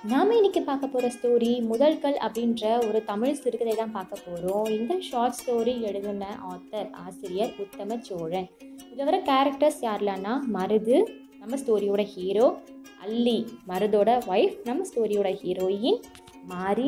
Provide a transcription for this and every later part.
நாம் இன்னைக்கு பார்க்க போகிற ஸ்டோரி முதல்கள் அப்படின்ற ஒரு தமிழ் சிறுகதை தான் பார்க்க போகிறோம் இந்த ஷார்ட் ஸ்டோரி எழுதின ஆத்தர் ஆசிரியர் உத்தம சோழன் இதில் வர கேரக்டர்ஸ் யாரெல்லாம்னா மருது நம்ம ஸ்டோரியோட ஹீரோ அல்லி மருதோட ஒய்ஃப் நம்ம ஸ்டோரியோட ஹீரோயின் மாரி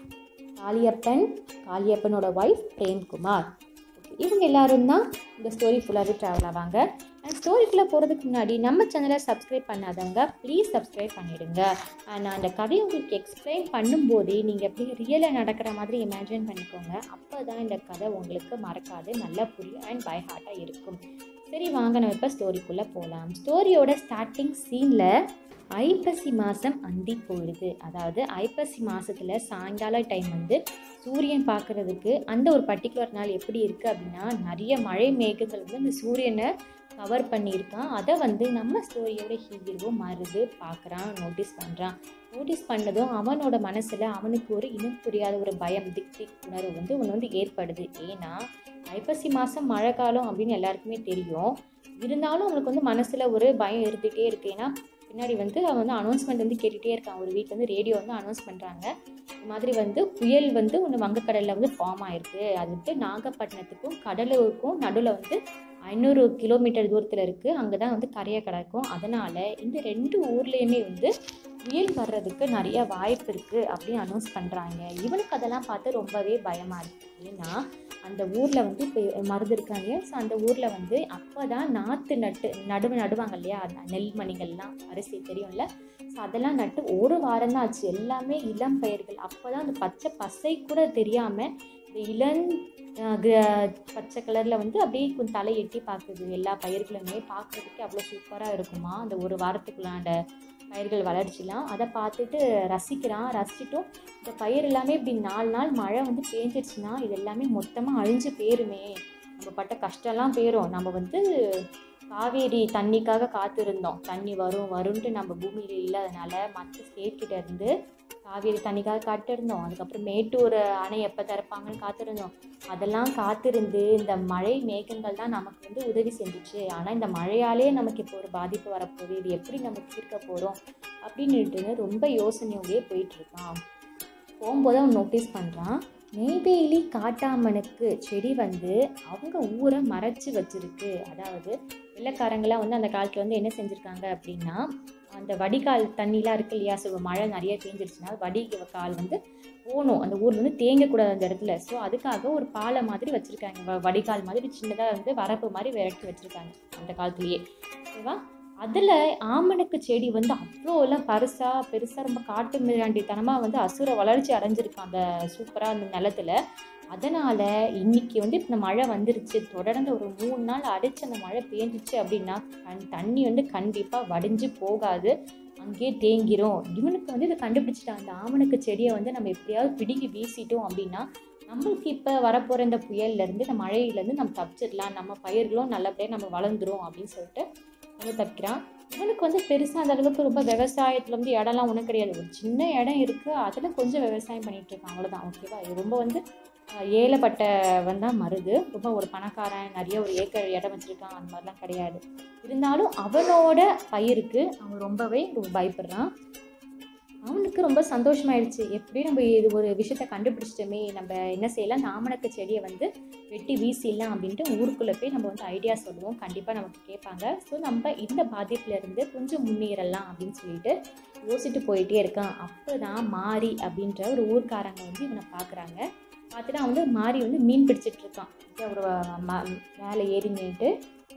காளியப்பன் காளியப்பனோட ஒய்ஃப் பிரேம்குமார் Okay, இவங்க எல்லாரும் தான் இந்த ஸ்டோரி ஃபுல்லாகவே ட்ராவல் ஆவாங்க அண்ட் ஸ்டோரிக்குள்ளே போகிறதுக்கு முன்னாடி நம்ம சேனலை சப்ஸ்கிரைப் பண்ணாதவங்க ப்ளீஸ் சப்ஸ்கிரைப் பண்ணிடுங்க அண்ட் நான் அந்த கதையை உங்களுக்கு எக்ஸ்பிளைன் பண்ணும்போதே நீங்கள் எப்படி ரியலாக நடக்கிற மாதிரி இமேஜின் பண்ணிக்கோங்க அப்போ தான் இந்த கதை உங்களுக்கு மறக்காது நல்லா புரியும் அண்ட் பை ஹார்ட்டாக இருக்கும் சரி வாங்க நம்ம இப்போ ஸ்டோரிக்குள்ளே போகலாம் ஸ்டோரியோட ஸ்டார்டிங் சீனில் ஐப்பசி மாதம் அந்தி பொழுது அதாவது ஐப்பசி மாதத்தில் சாயங்கால டைம் வந்து சூரியன் பார்க்குறதுக்கு அந்த ஒரு பர்டிகுலர் நாள் எப்படி இருக்குது அப்படின்னா நிறைய மழை மேகங்கள் வந்து அந்த சூரியனை கவர் பண்ணியிருக்கான் அதை வந்து நம்ம ஸ்டோரியோட ஹீரோ மருது பார்க்குறான் நோட்டீஸ் பண்ணுறான் நோட்டீஸ் பண்ணதும் அவனோட மனசில் அவனுக்கு ஒரு இனம் புரியாத ஒரு பயம் திக் திக் உணர்வு வந்து ஒன்று வந்து ஏற்படுது ஏன்னா ஐப்பசி மாதம் மழை காலம் அப்படின்னு எல்லாருக்குமே தெரியும் இருந்தாலும் அவனுக்கு வந்து மனசில் ஒரு பயம் இருந்துகிட்டே இருக்கு ஏன்னா பின்னாடி வந்து அவன் வந்து அனௌன்ஸ்மெண்ட் வந்து கேட்டுகிட்டே இருக்கான் ஒரு வீட்டில் வந்து ரேடியோ வந்து அனௌன்ஸ் பண்ணுறாங்க இந்த மாதிரி வந்து புயல் வந்து ஒன்று வங்கக்கடலில் வந்து ஃபார்ம் ஆயிருக்கு அது வந்து நாகப்பட்டினத்துக்கும் கடலூருக்கும் நடுவில் வந்து ஐநூறு கிலோமீட்டர் தூரத்தில் இருக்குது அங்கே தான் வந்து கரையை கிடக்கும் அதனால் இந்த ரெண்டு ஊர்லேயுமே வந்து புயல் வர்றதுக்கு நிறைய வாய்ப்பு இருக்குது அப்படின்னு அனௌன்ஸ் பண்ணுறாங்க இவனுக்கு அதெல்லாம் பார்த்து ரொம்பவே பயமாக இருக்குது ஏன்னா அந்த ஊரில் வந்து இப்போ மருது இருக்காங்க ஸோ அந்த ஊரில் வந்து அப்போ தான் நாற்று நட்டு நடுவு நடுவாங்க இல்லையா அந்த நெல்மணிகள்லாம் அரிசி தெரியும்ல ஸோ அதெல்லாம் நட்டு ஒரு வாரம் தான் ஆச்சு எல்லாமே இளம் பயிர்கள் அப்போ தான் அந்த பச்சை பசை கூட தெரியாமல் இந்த இளம் அஹ், கிர- பச்சை கலரில் வந்து அப்படியே கொஞ்சம் தலை எட்டி பார்க்குது எல்லா பயிர்களுமே பார்க்குறதுக்கு அவ்வளோ சூப்பராக இருக்குமா அந்த ஒரு வாரத்துக்குள்ளாண்ட பயிர்கள் வளர்ச்சிலாம் அதை பார்த்துட்டு ரசிக்கிறான் ரசிச்சிட்டும் இந்த பயிர் எல்லாமே இப்படி நாலு நாள் மழை வந்து பேஞ்சிருச்சுன்னா இது எல்லாமே மொத்தமாக அழிஞ்சு போயிருமே நம்ம பட்ட கஷ்டம்லாம் போயிடும் நம்ம வந்து காவேரி தண்ணிக்காக காத்திருந்தோம் தண்ணி வரும் வரும்ன்ட்டு நம்ம பூமியில் இல்லாதனால மற்ற ஸ்டேட் கிட்ட இருந்து காவேரி தண்ணிக்காக காத்திருந்தோம் அதுக்கப்புறம் மேட்டூர் அணை எப்போ திறப்பாங்கன்னு காத்திருந்தோம் அதெல்லாம் காத்திருந்து இந்த மழை மேகங்கள் தான் நமக்கு வந்து உதவி செஞ்சுச்சு ஆனால் இந்த மழையாலே நமக்கு இப்போ ஒரு பாதிப்பு வரப்போகுது இது எப்படி நம்ம தீர்க்க போகிறோம் அப்படின்னுட்டு ரொம்ப யோசனையோடயே போயிட்டுருக்கான் போகும்போது அவன் நோட்டீஸ் பண்ணுறான் நெய்வேலி காட்டாமனுக்கு செடி வந்து அவங்க ஊரை மறைச்சு வச்சிருக்கு அதாவது வெள்ளைக்காரங்களாம் வந்து அந்த காலத்தில் வந்து என்ன செஞ்சுருக்காங்க அப்படின்னா அந்த வடிகால் தண்ணிலாம் இருக்கு இல்லையா ஸோ மழை நிறைய பேஞ்சிருச்சுன்னா வடிகால் வந்து போகணும் அந்த ஊரில் வந்து தேங்கக்கூடாது அந்த இடத்துல ஸோ அதுக்காக ஒரு பாலை மாதிரி வச்சுருக்காங்க வ வடிகால் மாதிரி சின்னதாக வந்து வரப்பு மாதிரி விரட்டி வச்சுருக்காங்க அந்த காலத்துலேயே ஓகேவா அதில் ஆமணக்கு செடி வந்து அவ்வளோலாம் பருசாக பெருசாக ரொம்ப காட்டு மிராண்டித்தனமாக வந்து அசுர வளர்ச்சி அடைஞ்சிருக்கு அந்த சூப்பராக அந்த நிலத்துல அதனால் இன்னைக்கு வந்து இந்த மழை வந்துருச்சு தொடர்ந்து ஒரு மூணு நாள் அடிச்சு அந்த மழை பேஞ்சிச்சு அப்படின்னா கண் தண்ணி வந்து கண்டிப்பாக வடிஞ்சு போகாது அங்கேயே தேங்கிரும் இவனுக்கு வந்து இதை கண்டுபிடிச்சிட்டான் அந்த ஆமணக்கு செடியை வந்து நம்ம எப்படியாவது பிடுங்கி வீசிட்டோம் அப்படின்னா நம்மளுக்கு இப்போ வரப்போகிற இந்த புயல்லேருந்து இந்த மழையிலேருந்து நம்ம தப்பிச்சிடலாம் நம்ம பயிர்களும் நல்லபடியாக நம்ம வளர்ந்துரும் அப்படின்னு சொல்லிட்டு வந்து தப்பிக்கிறான் இவனுக்கு வந்து பெருசாக அந்த அளவுக்கு ரொம்ப விவசாயத்தில் வந்து இடம்லாம் ஒன்றும் கிடையாது ஒரு சின்ன இடம் இருக்குது அதில் கொஞ்சம் விவசாயம் பண்ணிட்டு இருக்கான் அவ்வளோதான் ஓகேவா இது ரொம்ப வந்து அஹ், ஏழைப்பட்டவன் தான் மருது ரொம்ப ஒரு பணக்காரன் நிறைய ஒரு ஏக்கர் இடம் வச்சுருக்கான் அந்த மாதிரிலாம் கிடையாது இருந்தாலும் அவனோட பயிருக்கு அவன் ரொம்பவே ரொம்ப பயப்படுறான் அவனுக்கு ரொம்ப சந்தோஷமாயிடுச்சு எப்படி நம்ம இது ஒரு விஷயத்த கண்டுபிடிச்சிட்டோமே நம்ம என்ன செய்யலாம் இந்த ஆமணக்கு செடியை வந்து வெட்டி வீசிடலாம் அப்படின்ட்டு ஊருக்குள்ளே போய் நம்ம வந்து ஐடியா சொல்லுவோம் கண்டிப்பாக நமக்கு கேட்பாங்க ஸோ நம்ம இந்த பாதிப்புலேருந்து கொஞ்சம் முன்னேறலாம் அப்படின்னு சொல்லிட்டு யோசிச்சுட்டு போயிட்டே இருக்கான் அப்போ தான் மாரி அப்படின்ற ஒரு ஊர்க்காரங்க வந்து இவனை பார்க்குறாங்க பார்த்துட்டு அவன் வந்து மாரி வந்து மீன் பிடிச்சிட்டு இருக்கான் ஓகே ஒரு ம மேலே ஏறி நின்றுட்டு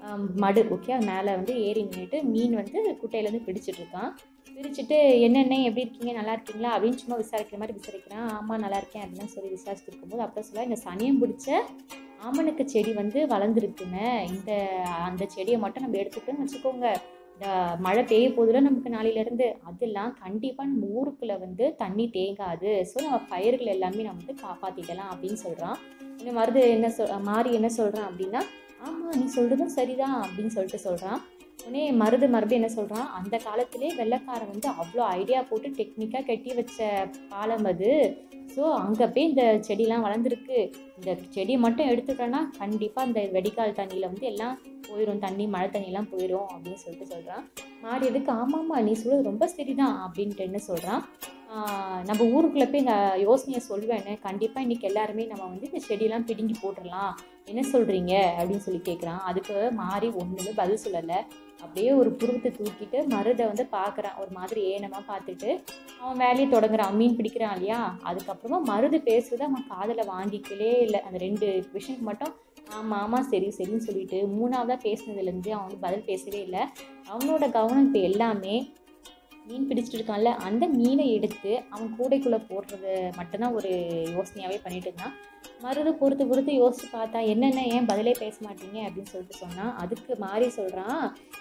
மடு ஓகே அது மேலே வந்து ஏறி நின்றுட்டு மீன் வந்து குட்டையிலேருந்து பிடிச்சிட்டு இருக்கான் பிரிச்சுட்டு என்னென்ன எப்படி இருக்கீங்க நல்லா இருக்கீங்களா அப்படின்னு சும்மா விசாரிக்கிற மாதிரி விசாரிக்கிறான் ஆமாம் நல்லா இருக்கேன் அப்படின்னு சொல்லி விசாரிச்சுட்டு இருக்கும்போது அப்போ சொல்ல இந்த சனியம் பிடிச்ச ஆமணக்கு செடி வந்து வளர்ந்துருக்குங்க இந்த அந்த செடியை மட்டும் நம்ம எடுத்துக்கணும்னு வச்சுக்கோங்க இந்த மழை பெய்ய போதில் நமக்கு நாளையிலேருந்து அதெல்லாம் கண்டிப்பாக நம்ம ஊருக்குள்ளே வந்து தண்ணி தேங்காது ஸோ நம்ம பயிர்கள் எல்லாமே நம்ம வந்து காப்பாற்றிக்கலாம் அப்படின்னு சொல்கிறான் இன்னும் மருது என்ன சொல் மாறி என்ன சொல்கிறான் அப்படின்னா ஆமாம் நீ சொல்கிறதும் சரிதான் அப்படின்னு சொல்லிட்டு சொல்கிறான் உடனே மருது மறுபடியும் என்ன சொல்கிறான் அந்த காலத்திலே வெள்ளைக்காரன் வந்து அவ்வளோ ஐடியா போட்டு டெக்னிக்காக கட்டி வச்ச பாலம் அது ஸோ அங்கே போய் இந்த செடிலாம் வளர்ந்துருக்கு இந்த செடியை மட்டும் எடுத்துட்டோன்னா கண்டிப்பாக அந்த வெடிக்கால் தண்ணியில் வந்து எல்லாம் போயிடும் தண்ணி மழை தண்ணியெல்லாம் போயிடும் அப்படின்னு சொல்லிட்டு சொல்கிறான் மாறி எதுக்கு ஆமாம்மா நீ சொல்கிறது ரொம்ப சரிதான் அப்படின்ட்டு என்ன சொல்கிறான் ஆஹ் நம்ம ஊருக்குள்ளே போய் இந்த யோசனையை சொல்வேன்னு கண்டிப்பாக இன்றைக்கி எல்லாருமே நம்ம வந்து இந்த செடியெல்லாம் பிடுங்கி போட்டுடலாம் என்ன சொல்கிறீங்க அப்படின்னு சொல்லி கேட்குறான் அதுக்கு மாறி ஒன்றுமே பதில் சொல்லலை அப்படியே ஒரு புருவத்தை தூக்கிட்டு மருதை வந்து பார்க்குறான் ஒரு மாதிரி ஏனமாக பார்த்துட்டு அவன் வேலையை தொடங்குறான் மீன் பிடிக்கிறான் இல்லையா அதுக்கப்புறமா மருது பேசுறது அவன் காதில் வாங்கிக்கலே இல்லை அந்த ரெண்டு விஷயம் மட்டும் ஆமாம் ஆமாம் சரி சரின்னு சொல்லிட்டு மூணாவதாக பேசுனதுலேருந்து அவன் வந்து பதில் பேசவே இல்லை அவனோட கவனம் இப்போ எல்லாமே மீன் பிடிச்சிட்டு இருக்கான்ல அந்த மீனை எடுத்து அவன் கூடைக்குள்ளே போடுறது மட்டும்தான் ஒரு யோசனையாகவே பண்ணிட்டு இருந்தான் மருது பொறுத்து பொறுத்து யோசிச்சு பார்த்தா என்னென்ன ஏன் பதிலே பேச மாட்டீங்க அப்படின்னு சொல்லிட்டு சொன்னான் அதுக்கு மாறி சொல்கிறான்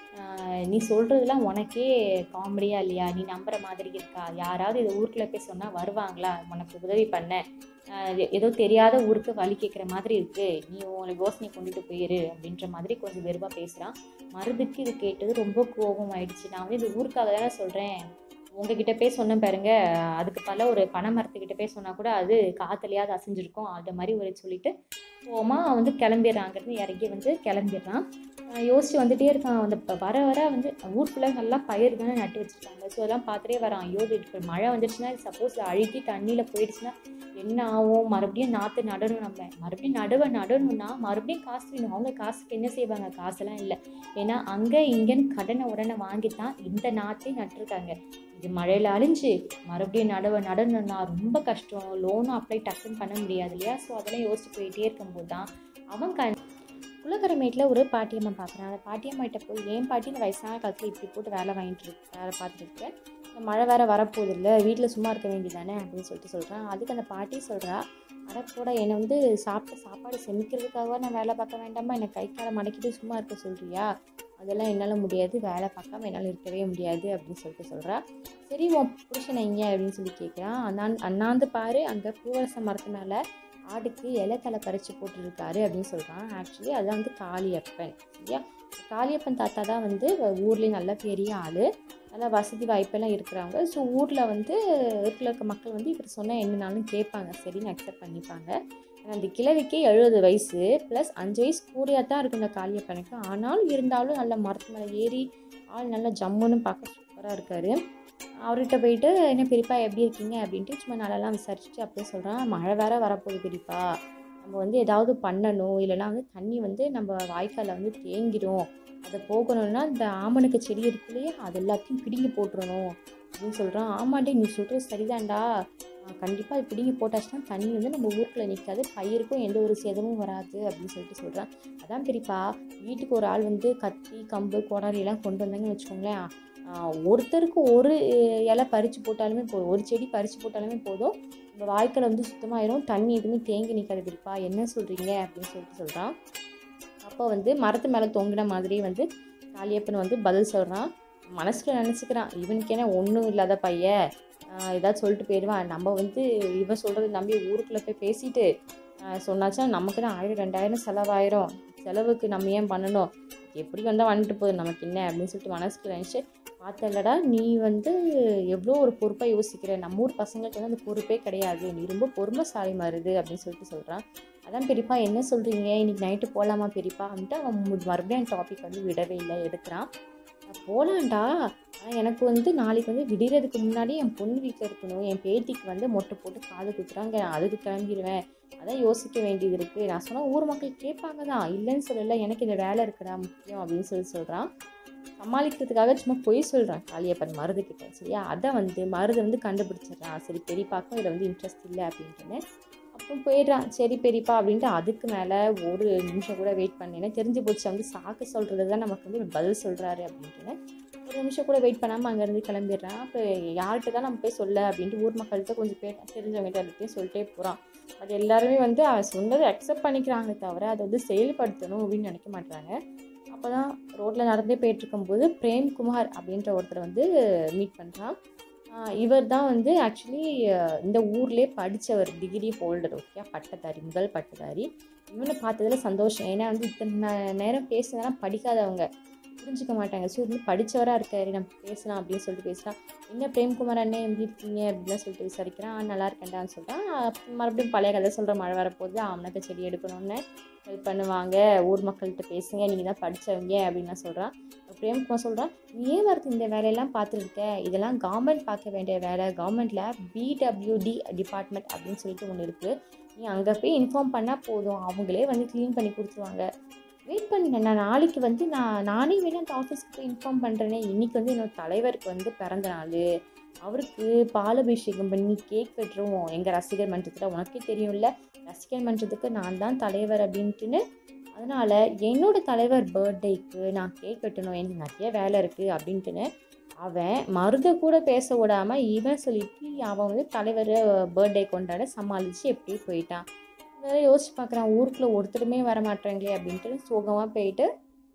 நீ சொல்கிறதுலாம் உனக்கே காமெடியா இல்லையா நீ நம்புற மாதிரி இருக்கா யாராவது இதை ஊருக்குள்ள போய் சொன்னால் வருவாங்களா உனக்கு உதவி பண்ண ஆஹ் எ- ஏதோ தெரியாத ஊருக்கு வழி கேட்குற மாதிரி இருக்கு நீ உங்களை யோசனை கொண்டுட்டு போயிரு அப்படின்ற மாதிரி கொஞ்சம் வெறுவாக பேசுகிறான் மருதுக்கு இது கேட்டது ரொம்ப கோபம் ஆயிடுச்சு நான் வந்து இந்த ஊருக்காக தானே சொல்கிறேன் உங்ககிட்ட போய் சொன்னேன் பாருங்க அதுக்கு பல ஒரு பனை மரத்துக்கிட்ட போய் சொன்னால் கூட அது காற்றுலையாவது அசைஞ்சிருக்கும் அது மாதிரி ஒரு சொல்லிட்டு போமா வந்து கிளம்பிடுறான் அங்கேருந்து இறங்கி வந்து கிளம்பிடுறான் ஆஹ் யோசிச்சு வந்துட்டே இருக்கான் அந்த ப- வர வர வந்து ஊருக்குள்ளே நல்லா பயிர் தானே நட்டு வச்சுருக்காங்க ஸோ அதெல்லாம் பார்த்துட்டே வரான் ஐயோ இது இப்போ மழை வந்துடுச்சுன்னா சப்போஸ் அழுகி தண்ணியில் போயிடுச்சுன்னா என்ன ஆகும் மறுபடியும் நாற்று நடணும் நம்ம மறுபடியும் நடுவை நடணும்னா மறுபடியும் காசு வேணும் அவங்க காசுக்கு என்ன செய்வாங்க காசெல்லாம் இல்லை ஏன்னா அங்கே இங்கேன்னு கடனை உடனே வாங்கித்தான் இந்த நாற்றை நட்டிருக்காங்க இது மழையில் அழிஞ்சு மறுபடியும் நடுவை நடணும்னா ரொம்ப கஷ்டம் லோனும் அப்ளை டக்குன்னு பண்ண முடியாது இல்லையா ஸோ அதெல்லாம் யோசிச்சு போயிட்டே இருக்கும்போது தான் அவன் க குலகரமேட்டில் ஒரு பாட்டியம்மா பார்க்குறான் அந்த பாட்டியம்மாட்ட போய் ஏன் பாட்டி இந்த வயசான காலத்தில் இப்படி போட்டு வேலை வாங்கிட்டு இருக்கு வேலை பார்த்துட்டு இருக்கேன் இந்த மழை வேற வரப்போகுது இல்லை வீட்டில் சும்மா இருக்க வேண்டியதானே அப்படின்னு சொல்லிட்டு சொல்கிறான் அதுக்கு அந்த பாட்டி சொல்கிறா அட கூட என்னை வந்து சாப்பிட்ட சாப்பாடு செமிக்கிறதுக்காக நான் வேலை பார்க்க வேண்டாமா என்னை கை காலை மடக்கிட்டு சும்மா இருக்க சொல்கிறியா அதெல்லாம் என்னால் முடியாது வேலை பார்க்காம என்னால் இருக்கவே முடியாது அப்படின்னு சொல்லிட்டு சொல்கிறா சரி உன் புருஷன் எங்க அப்படின்னு சொல்லி கேட்குறான் அண்ணாந்து அண்ணாந்து பாரு அங்கே பூவரச மரத்து மேலே ஆடுக்கு இலை தலை பறித்து போட்டுருக்காரு அப்படின்னு சொல்கிறான் ஆக்சுவலி அதுதான் வந்து காளியப்பன் சரியா காளியப்பன் தாத்தா தான் வந்து ஊர்லேயே நல்ல பெரிய ஆள் நல்ல வசதி வாய்ப்பெல்லாம் இருக்கிறாங்க ஸோ ஊரில் வந்து ஊரில் இருக்க மக்கள் வந்து இப்படி சொன்னால் என்னனாலும் கேட்பாங்க சரின்னு அக்செப்ட் பண்ணிப்பாங்க ஆனா, அந்த கிழவிக்கே எழுபது வயசு ப்ளஸ் அஞ்சு வயசு கூடியாக தான் இருக்கு இந்த காளியப்பனுக்கு ஆனாலும் இருந்தாலும் நல்ல மரத்து மேலே ஏறி ஆள் நல்ல ஜம்முன்னு பார்க்க சூப்பராக இருக்காரு அவர்கிட்ட போயிட்டு என்ன பெரியப்பா எப்படி இருக்கீங்க அப்படின்ட்டு சும்மா நல்லாலாம் விசாரிச்சுட்டு அப்படியே சொல்கிறான் மழை வேற வரப்போகுது பெரியப்பா நம்ம வந்து ஏதாவது பண்ணணும் இல்லைன்னா வந்து தண்ணி வந்து நம்ம வாய்க்காலில் வந்து தேங்கிடும் அதை போகணும்னா இந்த ஆமணுக்கு செடி இருக்கு இல்லையா அது எல்லாத்தையும் பிடுங்கி போட்டுறணும் அப்படின்னு சொல்கிறான் ஆமாண்டே நீ சொல்கிறது சரிதான்டா கண்டிப்பாக அது பிடுங்கி போட்டாச்சுன்னா தண்ணி வந்து நம்ம ஊருக்குள்ள நிற்காது பயிருக்கும் எந்த ஒரு சேதமும் வராது அப்படின்னு சொல்லிட்டு சொல்கிறான் அதான் பெரியப்பா வீட்டுக்கு ஒரு ஆள் வந்து கத்தி கம்பு கோடாரி எல்லாம் கொண்டு வந்தாங்கன்னு வச்சுக்கோங்களேன் ஆஹ் ஒருத்தருக்கு ஒரு அஹ், இலை பறித்து போட்டாலுமே போதும் ஒரு செடி பறித்து போட்டாலுமே போதும் நம்ம வாய்க்கால் வந்து சுத்தமாயிரும் தண்ணி எதுவுமே தேங்கி நிற்காது பெரியப்பா என்ன சொல்கிறீங்க அப்படின்னு சொல்லிட்டு சொல்கிறான் அப்போ வந்து மரத்து மேலே தொங்கின மாதிரி வந்து காளியப்பன் வந்து பதில் சொல்கிறான் மனசுல நினச்சிக்கிறான் இவனுக்கு என்ன ஒன்றும் இல்லாத பையன் ஆஹ் ஏதாவது சொல்லிட்டு போயிடுவான் நம்ம வந்து இவன் சொல்கிறத நம்பி ஊருக்குள்ளே போய் பேசிட்டு ஆஹ் சொன்னாச்சுன்னா நமக்கு தான் ஆயிரம் ரெண்டாயிரம் செலவாயிரும் செலவுக்கு நம்ம ஏன் பண்ணணும் எப்படி வந்தால் வந்துட்டு போகுது நமக்கு என்ன அப்படின்னு சொல்லிட்டு மனசுக்குள்ள நினச்சி பார்த்தல்லடா நீ வந்து எவ்வளோ ஒரு பொறுப்பாக யோசிக்கிற நம்ம ஊர் பசங்களுக்கு வந்து அந்த பொறுப்பே கிடையாது நீ ரொம்ப பொறுமைசாலி மாறுது அப்படின்னு சொல்லிட்டு சொல்கிறான் அதான் பெரியப்பா என்ன சொல்கிறீங்க இன்னைக்கு நைட்டு போகலாமா பெரியப்பா அப்படின்ட்டு அவன் மு- மறுபடியும் டாபிக் வந்து விடவே இல்லை எடுக்கிறான் போகலான்டா ஆனால் எனக்கு வந்து நாளைக்கு வந்து விடிகிறதுக்கு முன்னாடி என் பொண்ணு வீட்டில் இருக்கணும் என் பேத்திக்கு வந்து மொட்டை போட்டு காது குத்துறாங்க நான் அதுக்கு கிளம்பிடுவேன் அதான் யோசிக்க வேண்டியது இருக்குது நான் சொன்னால் ஊர் மக்கள் கேட்பாங்க தான் இல்லைன்னு சொல்லல எனக்கு இந்த வேலை இருக்குடா முக்கியம் அப்படின்னு சொல்லி சொல்கிறான் சமாளிக்கிறதுக்காக சும்மா பொய் சொல்கிறான் காளியப்பன் மருதுக்கிட்ட சரியா அதை வந்து மருதை வந்து கண்டுபிடிச்சிடுறான் சரி பெரியப்பாக்கும் இதில் வந்து இன்ட்ரெஸ்ட் இல்லை அப்படின்ட்டுன்னு அப்புறம் போயிடுறான் சரி பெரியப்பா அப்படின்ட்டு அதுக்கு மேலே ஒரு நிமிஷம் கூட வெயிட் பண்ணேன்னா தெரிஞ்சு போச்சு வந்து சாக்கு சொல்கிறது தான் நமக்கு வந்து ஒரு பதில் சொல்கிறாரு அப்படின்ட்டுன்னு ஒரு நிமிஷம் கூட வெயிட் பண்ணாமல் அங்கேருந்து கிளம்பிடுறான் அப்போ யார்கிட்ட தான் நம்ம போய் சொல்ல அப்படின்ட்டு ஊர் மக்கள்கிட்ட கொஞ்சம் பேர் தெரிஞ்சவங்ககிட்ட எல்லாத்தையும் சொல்லிட்டே போகிறான் அது எல்லாருமே வந்து அவன் சொன்னதை அக்செப்ட் பண்ணிக்கிறாங்க தவிர அதை வந்து செயல்படுத்தணும் அப்படின்னு நினைக்க மாட்டாங்க அப்போ தான் ரோட்டில் நடந்தே போயிட்டு இருக்கும்போது பிரேம்குமார் அப்படின்ற ஒருத்தர் வந்து மீட் பண்ணுறான் இவர் தான் வந்து ஆக்சுவலி இந்த ஊர்லேயே படித்தவர் டிகிரி ஹோல்டர் ஓகே பட்டதாரி முதல் பட்டதாரி இவனை பார்த்ததுல சந்தோஷம் ஏன்னா வந்து இத்தனை நே- நேரம் பேசுனதெல்லாம் படிக்காதவங்க புரிஞ்சுக்க மாட்டாங்க ஸோ வந்து படித்தவராக இருக்காரு நம்ம பேசலாம் அப்படின்னு சொல்லிட்டு பேசுகிறான் என்ன பிரேம்குமார் அண்ணே எப்படி இருக்கீங்க அப்படின்லாம் சொல்லிட்டு விசாரிக்கிறான் "ஆ, நல்லா இருக்கேன்டான்னு சொல்லிட்டான் மறுபடியும் பழைய கதை சொல்கிற மழை வரப்போகுது அவனுக்கு செடி எடுக்கணும்னு ஹெல்ப் பண்ணுவாங்க ஊர் மக்கள்கிட்ட பேசுங்க நீங்கள் தான் படித்தவங்க அப்படின்லாம் சொல்கிறான் பிரேம்குமார் சொல்கிறான் நீ ஏன் வரது இந்த வேலையெல்லாம் பார்த்துட்டு இருக்க இதெல்லாம் கவர்மெண்ட் பார்க்க வேண்டிய வேலை கவர்மெண்ட்டில் பிடபிள்யூடி டிபார்ட்மெண்ட் அப்படின்னு சொல்லிட்டு ஒன்று இருக்குது நீ அங்கே போய் இன்ஃபார்ம் பண்ணால் போதும் அவங்களே வந்து க்ளீன் பண்ணி கொடுத்துருவாங்க வெயிட் பண்ணுங்க நான் நாளைக்கு வந்து நான் நானே வேணா அந்த ஆஃபீஸ்க்கு போய் இன்ஃபார்ம் பண்ணுறேனே இன்றைக்கி வந்து என்னோட தலைவருக்கு வந்து பிறந்த நாள் அவருக்கு பாலபிஷேகம் பண்ணி கேக் வெட்டுருவோம் எங்கள் ரசிகர் மன்றத்தில் உனக்கே தெரியும்ல ரசிகர் மன்றத்துக்கு நான் தான் தலைவர் அப்படின்ட்டுன்னு அதனால் என்னோட தலைவர் பர்த்டேக்கு நான் கேக் வெட்டணும் எனக்கு நிறைய வேலை இருக்குது அப்படின்ட்டுன்னு அவன் மருத கூட பேச விடாமல் இவன் சொல்லிட்டு அவன் வந்து தலைவர் பர்த்டே கொண்டாட சமாளித்து எப்படியே போயிட்டான் வேறு யோசிச்சு பார்க்குறான் ஊருக்குள்ளே ஒருத்தருமே வர மாட்டாங்களே அப்படின்ட்டு சோகமாக போயிட்டு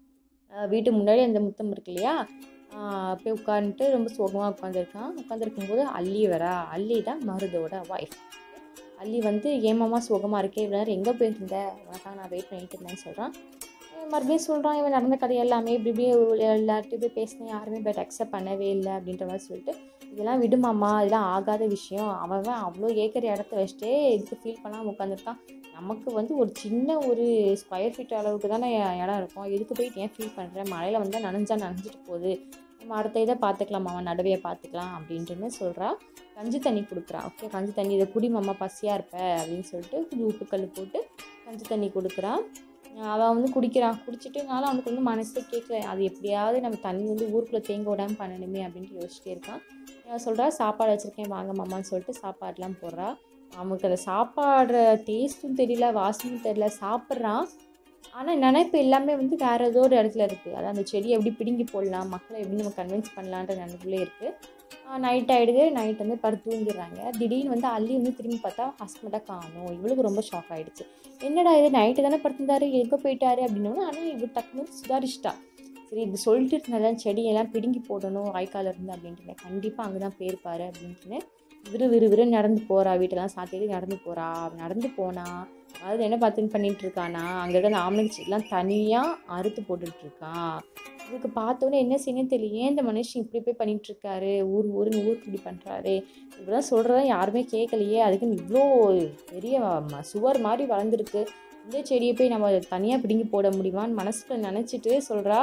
அஹ் வீட்டு முன்னாடி அந்த முத்தம் இருக்கு இல்லையா ஆஹ் போய் உட்காந்துட்டு ரொம்ப சோகமாக உட்காந்துருக்கான் உட்காந்துருக்கும்போது அல்லி வரா அல்லி தான் மருதோட ஒய்ஃப் அல்லி வந்து ஏமாமா சோகமாக இருக்கே இவ்வளோ நேரம் எங்கே போயிருந்த உனக்காக நான் வெயிட் பண்ணிட்டு இருந்தேன்னு சொல்கிறான் மறுபடியும் சொல்கிறான் இவன் நடந்த கதை எல்லாமே இப்படி இப்படி எல்லார்ட்டையும் போய் பேசினேன் யாருமே பட் அக்செப்ட் பண்ணவே இல்லை அப்படின்ற மாதிரி சொல்லிட்டு இதெல்லாம் விடுமாம்மா இதெல்லாம் ஆகாத விஷயம் அவன் அவன் அவ்வளோ ஏக்கர் இடத்த வச்சுட்டே இதுக்கு ஃபீல் பண்ணாமல் உட்காந்துருக்கான் நமக்கு வந்து ஒரு சின்ன ஒரு ஸ்கொயர் ஃபீட் அளவுக்கு தானே இடம் இருக்கும் இதுக்கு போயிட்டு ஏன் ஃபீல் பண்ணுறேன் மழையில் வந்தால் நனைஞ்சா நனைஞ்சிட்டு போகுது நம்ம அடுத்த இதை பார்த்துக்கலாம் அவன் நடவையை பார்த்துக்கலாம் அப்படின்ட்டுன்னு சொல்கிறா கஞ்சி தண்ணி கொடுக்குறா ஓகே கஞ்சி தண்ணி இதை குடி மாமா பசியாக இருப்ப அப்படின்னு சொல்லிட்டு கொஞ்சம் உப்பு கல் போட்டு கஞ்சி தண்ணி கொடுக்குறான் அவன் வந்து குடிக்கிறான் குடிச்சிட்டுனாலும் அவனுக்கு வந்து மனசே கேட்கல அது எப்படியாவது நம்ம தண்ணி வந்து ஊருக்குள்ளே தேங்க விடாமல் பண்ணணுமே அப்படின்ட்டு யோசிச்சிட்டே இருக்கான் அவன் சொல்கிறா சாப்பாடு வச்சுருக்கேன் வாங்க மாமான்னு சொல்லிட்டு சாப்பாடுலாம் போடுறா அவனுக்கு அந்த சாப்பாடுற டேஸ்ட்டும் தெரியல வாசமும் தெரியல சாப்பிட்றான் ஆனால் நினைப்பு எல்லாமே வந்து வேறு ஏதோ ஒரு இடத்துல இருக்குது அதான் அந்த செடியை எப்படி பிடுங்கி போடலாம் மக்களை எப்படி நம்ம கன்வின்ஸ் பண்ணலான்ற நினைப்புலே இருக்குது நைட் ஆகிடுது நைட் வந்து படுத்து தூங்கிடுறாங்க திடீர்னு வந்து அள்ளி வந்து திரும்பி பார்த்தா ஹஸ்பண்டாக காணும் இவளுக்கு ரொம்ப ஷாக் ஆகிடுச்சு என்னடா இது நைட்டு தானே படுத்திருந்தாரு எங்கே போயிட்டாரு அப்படின்னோன்னா ஆனால் இவர் டக்குனு சுதாரிச்சிட்டா சரி இது சொல்லிட்டு இருந்ததான் செடியெல்லாம் பிடுங்கி போடணும் வாய்க்கால இருந்து அப்படின்ட்டு கண்டிப்பாக அங்கே தான் போயிருப்பாரு அப்படின்ட்டுன்னு விறு விறு விறு நடந்து போகிறா வீட்டெல்லாம் சாத்திட்டு நடந்து போகிறா நடந்து போனா அதாவது என்ன பார்த்துன்னு பண்ணிட்டு இருக்கானா அங்கே இருக்க அந்த ஆம்பளை செடிலாம் தனியாக அறுத்து போட்டுட்டு இருக்கான் இதுக்கு பார்த்தோன்னே என்ன செய்யணும் தெரியல ஏன் இந்த மனுஷன் இப்படி போய் பண்ணிட்டு இருக்காரு ஊர் ஊருன்னு ஊருக்கு இப்படி பண்ணுறாரு இப்படிலாம் சொல்கிறதா யாருமே கேட்கலையே அதுக்குன்னு இவ்வளோ பெரிய ம- சுவர் மாதிரி வளர்ந்துருக்கு இந்த செடியை போய் நம்ம தனியாக பிடுங்கி போட முடியுமான்னு மனசுக்குள்ள நினச்சிட்டு சொல்கிறா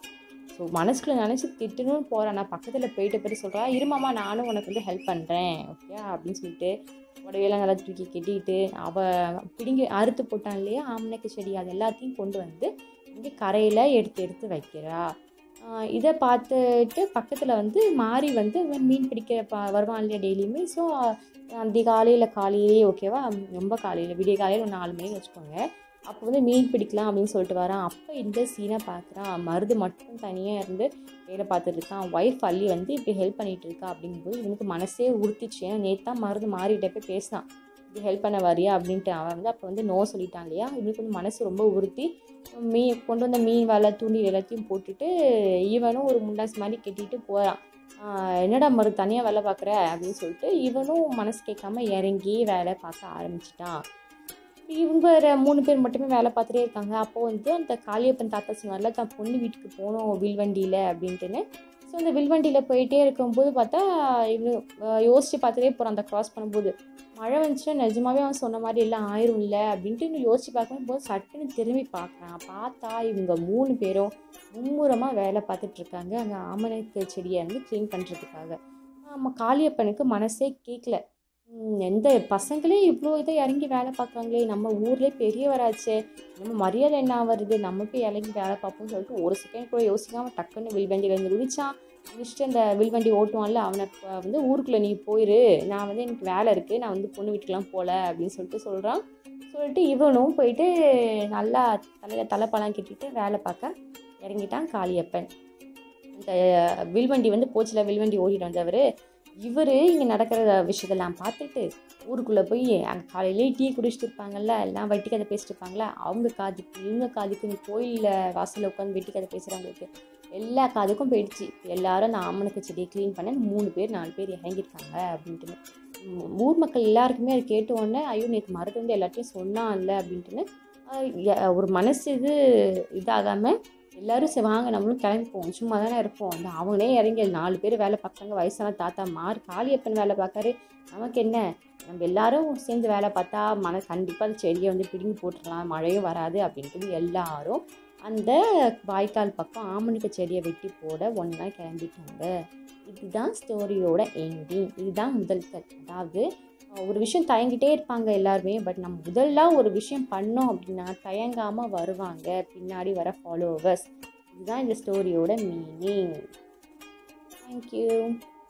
ஸோ மனசுக்குள்ள நினச்சி திட்டணும்னு போகிறேன் நான் பக்கத்தில் போயிட்ட பிறகு சொல்கிறா இருமாமா நானும் உனக்கு வந்து ஹெல்ப் பண்ணுறேன் ஓகே அப்படின்னு சொல்லிட்டு உடவையெல்லாம் நல்லா தூக்கி கட்டிட்டு அவள் பிடுங்கி அறுத்து போட்டான் இல்லையா ஆமணக்கு செடி அது எல்லாத்தையும் கொண்டு வந்து இங்கே கரையில் எடுத்து எடுத்து வைக்கிறா ஆஹ் இதை பார்த்துட்டு பக்கத்தில் வந்து மாறி வந்து இவன் மீன் பிடிக்கிற ப வருவான் இல்லையா டெய்லியுமே ஸோ அந்த காலையில் காலையிலேயே ஓகேவா ரொம்ப காலையில் விடிய காலையில் ஒரு நாலு மணின்னு வச்சுக்கோங்க அப்போ வந்து மீன் பிடிக்கலாம் அப்படின்னு சொல்லிட்டு வரான் அப்போ இந்த சீனை பார்க்குறான் மருது மட்டும் தனியாக இருந்து வேலை பார்த்துட்டு இருக்கான் ஒய்ஃப் அள்ளி வந்து இப்படி ஹெல்ப் பண்ணிட்டு இருக்கா அப்படிங்கும்போது இவனுக்கு மனசே உறுத்திச்சு ஏன்னா நேற்று தான் மருது மாறிட்ட போய் பேசினான் இப்படி ஹெல்ப் பண்ண வரியா அப்படின்ட்டு அவன் வந்து அப்போ வந்து நோ சொல்லிட்டான் இல்லையா இவனுக்கு வந்து மனசு ரொம்ப உறுத்தி மீன் கொண்டு வந்த மீன் வலை தூண்டில் எல்லாத்தையும் போட்டுட்டு இவனும் ஒரு முண்டாஸ் மாதிரி கட்டிட்டு போகிறான் என்னடா மறு தனியாக வேலை பார்க்குற அப்படின்னு சொல்லிட்டு இவனும் மனசு கேட்காம இறங்கி வேலை பார்க்க ஆரம்பிச்சிட்டான் இவங்க ரெ- மூணு பேர் மட்டுமே வேலை பார்த்துட்டே இருக்காங்க அப்போது வந்து அந்த காளியப்பன் தாத்தா சொன்னார்ல தான் பொண்ணு வீட்டுக்கு போகணும் வில்வண்டியில் அப்படின்ட்டுன்னு ஸோ அந்த வில்வண்டியில் போயிட்டே இருக்கும்போது பார்த்தா இவனு அஹ் யோசிச்சு பார்த்துட்டே போகிறான் அந்த க்ராஸ் பண்ணும்போது மழை வந்துச்சுன்னா நிஜமாவே அவன் சொன்ன மாதிரி எல்லாம் ஆயிரும் இல்லை அப்படின்ட்டு இன்னும் யோசிச்சு பார்க்கும்போது சட்டுன்னு திரும்பி பார்க்குறான் பார்த்தா இவங்க மூணு பேரும் மும்முரமாக வேலை பார்த்துட்டு இருக்காங்க அங்கே ஆமணக்கு செடியை வந்து க்ளீன் பண்ணுறதுக்காக நம்ம காளியப்பனுக்கு மனசே கேட்கல ம், எந்த பசங்களே இவ்வளோ இதை இறங்கி வேலை பார்க்குறாங்களே நம்ம ஊர்லேயே பெரியவராச்சே நம்ம மரியாதை என்ன வருது நம்ம போய் இறங்கி வேலை பார்ப்போம்னு சொல்லிட்டு ஒரு செகண்ட் கூட யோசிக்காமல் டக்குன்னு வில்வண்டியிலேருந்து குதிச்சான் முடிச்சுட்டு அந்த வில்வண்டி ஓட்டுவான்ல அவனை ப- வந்து ஊருக்குள்ளே நீ போயிரு நான் வந்து எனக்கு வேலை இருக்குது நான் வந்து பொண்ணு வீட்டுக்கெலாம் போகல அப்படின்னு சொல்லிட்டு சொல்கிறான் சொல்லிட்டு இவனும் போயிட்டு நல்லா தலையில் தலைப்பழம் கட்டிட்டு வேலை பார்க்க இறங்கிட்டான் காளியப்பன் இந்த வில்வண்டி வந்து போச்சில் வில்வண்டி ஓடிட்டு வந்தவர் இவர் இங்கே நடக்கிற விஷயத்தெல்லாம் பார்த்துட்டு ஊருக்குள்ளே போய் அங்கே காலையிலே டீ குடிச்சிட்டு இருப்பாங்கல்ல எல்லாம் வெட்டி கதை பேசிட்டு இருப்பாங்களா அவங்க காதுக்கு இவங்க காதுக்கு இந்த கோயிலில் வாசலில் உட்காந்து வெட்டி கதை பேசுகிறவங்களுக்கு எல்லா காதுக்கும் போயிடுச்சு எல்லாரும் அந்த ஆமணக்கு செடியை க்ளீன் பண்ண மூணு பேர் நாலு பேர் இறங்கியிருக்காங்க அப்படின்ட்டுன்னு உம் ஊர் மக்கள் எல்லாருக்குமே அது கேட்ட உடனே ஐயோ நேற்று மருது வந்து எல்லாத்தையும் சொன்னான்ல அப்படின்ட்டுன்னு ஆஹ் எ- ஒரு மனசு இது இதாகாமல் எல்லாரும் சரி வாங்க நம்மளும் கிளம்பி போவோம் சும்மா தானே இருப்போம் அந்த அவங்களே இறங்கி நாலு பேர் வேலை பார்க்குறாங்க வயசான தாத்தா மாறு காளியப்பன் வேலை பார்க்காரு நமக்கு என்ன நம்ம எல்லாரும் சேர்ந்து வேலை பார்த்தா மன கண்டிப்பாக அந்த செடியை வந்து பிடுங்கி போட்டுடலாம் மழையும் வராது அப்படின்ட்டு எல்லாரும் அந்த வாய்க்கால் பக்கம் ஆமணிக்க செடியை வெட்டி போட ஒன்றா கிளம்பிட்டாங்க இதுதான் ஸ்டோரியோட எண்டிங் இதுதான் முதல் கல் அதாவது அஹ், ஒரு விஷயம் தயங்கிட்டே இருப்பாங்க எல்லாருமே பட் நம்ம முதல்ல ஒரு விஷயம் பண்ணோம் அப்படின்னா தயங்காமல் வருவாங்க பின்னாடி வர ஃபாலோவர்ஸ் இதுதான் இந்த ஸ்டோரியோட மீனிங் தேங்க்யூ